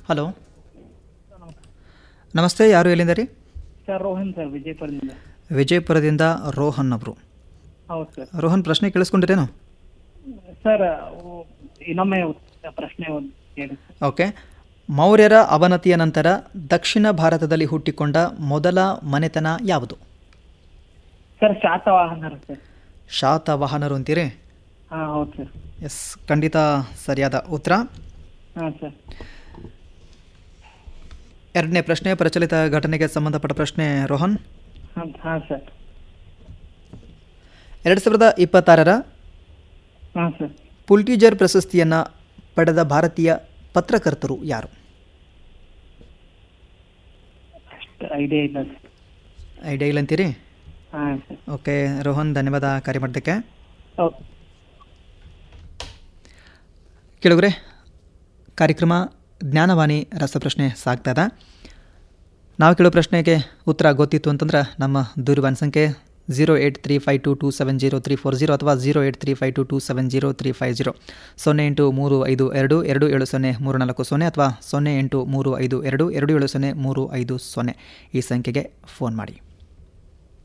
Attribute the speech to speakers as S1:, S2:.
S1: hello ನಮಸ್ತೆ ಯಾರು ಎಲ್ಲಿಂದ ರೀ
S2: ಸರ್ ರೋಹನ್ ಸರ್ ವಿಜಯಪುರದಿಂದ
S1: ವಿಜಯಪುರದಿಂದ ರೋಹನ್ ಅವರು
S2: ಹೌದು ಸರ್
S1: ರೋಹನ್ ಪ್ರಶ್ನೆ ಕೇಳಿಸ್ಕೊಂಡಿರೇನು
S2: ಸರ್ ಅವು ಇನ್ನೊಮ್ಮೆ ಪ್ರಶ್ನೆ ಒಂದು ಹೇಳಿ ಸರ್
S1: ಓಕೆ ಮೌರ್ಯರ ಅವನತಿಯ ನಂತರ ದಕ್ಷಿಣ ಭಾರತದಲ್ಲಿ ಹುಟ್ಟಿಕೊಂಡ ಮೊದಲ ಮನೆತನ ಯಾವುದು
S2: ಸರ್ ಶಾತವಾಹನರು ಸರ್
S1: ಶಾತವಾಹನರು ಅಂತೀರಿ
S2: ಹಾಂ ಹೌದು ಸರ್
S1: ಎಸ್ ಖಂಡಿತ ಸರಿಯಾದ ಉತ್ತರ
S2: ಹಾಂ ಸರ್
S1: ಎರಡನೇ ಪ್ರಶ್ನೆ ಪ್ರಚಲಿತ ಘಟನೆಗೆ ಸಂಬಂಧಪಟ್ಟ ಪ್ರಶ್ನೆ ರೋಹನ್
S2: ಹಾಂ ಹಾಂ ಸರ್
S1: ಎರಡು ಸಾವಿರದ ಇಪ್ಪತ್ತಾರರ
S2: ಹಾಂ ಸರ್
S1: ಪುಲ್ಟಿಜರ್ ಪ್ರಶಸ್ತಿಯನ್ನು ಪಡೆದ ಭಾರತೀಯ ಪತ್ರಕರ್ತರು ಯಾರು
S2: ಅಷ್ಟು ಐಡಿಯಾ ಇಲ್ಲ ಸರ್
S1: ಐಡಿಯಾ ಇಲ್ಲ ಅಂತೀರಿ
S2: ಹಾಂ ಸರ್
S1: ಓಕೆ ರೋಹನ್ ಧನ್ಯವಾದ ಕಾರ್ಯ ಮಾಡೋದಕ್ಕೆ
S2: ಹೌದು
S1: ಕೇಳಿದ್ರೆ ಕಾರ್ಯಕ್ರಮ ಜ್ಞಾನವಾಣಿ ರಸಪ್ರಶ್ನೆ ಸಾಗ್ತಾ ಇದೆ ನಾವು ಕೇಳೋ ಪ್ರಶ್ನೆಗೆ ಉತ್ತರ ಗೊತ್ತಿತ್ತು ಅಂತಂದ್ರೆ ನಮ್ಮ ದೂರವಾಣಿ ಸಂಖ್ಯೆ zero eight three five two two seven zero three four zero ಅಥವಾ zero eight three five two two seven zero three five zero ಸೊನ್ನೆ ಎಂಟು ಮೂರು ಐದು ಎರಡು ಎರಡು ಏಳು ಸೊನ್ನೆ ಮೂರು ನಾಲ್ಕು ಸೊನ್ನೆ ಅಥವಾ ಸೊನ್ನೆ ಎಂಟು ಮೂರು ಐದು ಎರಡು ಎರಡು ಏಳು ಸೊನ್ನೆ ಮೂರು ಐದು ಸೊನ್ನೆ ಈ ಸಂಖ್ಯೆಗೆ ಫೋನ್ ಮಾಡಿ